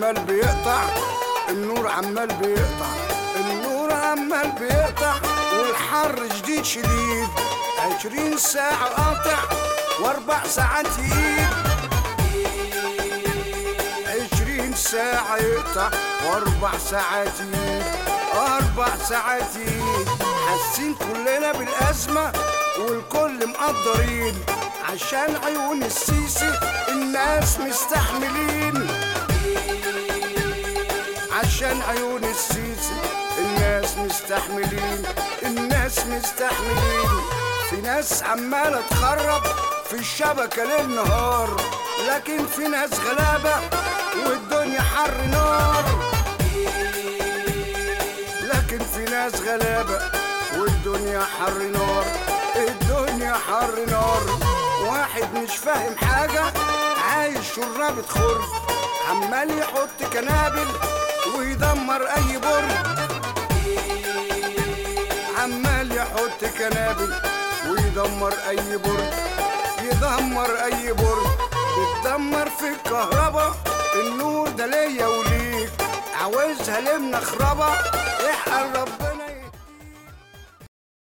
عمال بيقطع النور عمال بيقطع النور عمال بيقطع والحر جديد شديد عشرين ساعة قاطع واربع ساعات يقيد عشرين ساعة يقطع واربع ساعات يقيد اربع ساعات يقيد حاسين كلنا بالازمة والكل مقدرين عشان عيون السيسي الناس مستحملين عشان عيون السيسي الناس مستحملين الناس مستحملين في ناس عمالة تخرب في الشبكة ليل نهار لكن في ناس غلابة والدنيا حر نار لكن في ناس غلابة والدنيا حر نار الدنيا حر نار واحد مش فاهم حاجة عايش شرابة خرج عمال يحط كنابل ويدمر أي برج عمال يحط كنابل ويدمر أي برج يدمر أي برج بتدمر في الكهرباء النور ده ليا وليك عاوزها لمنا خرابة احقر ربنا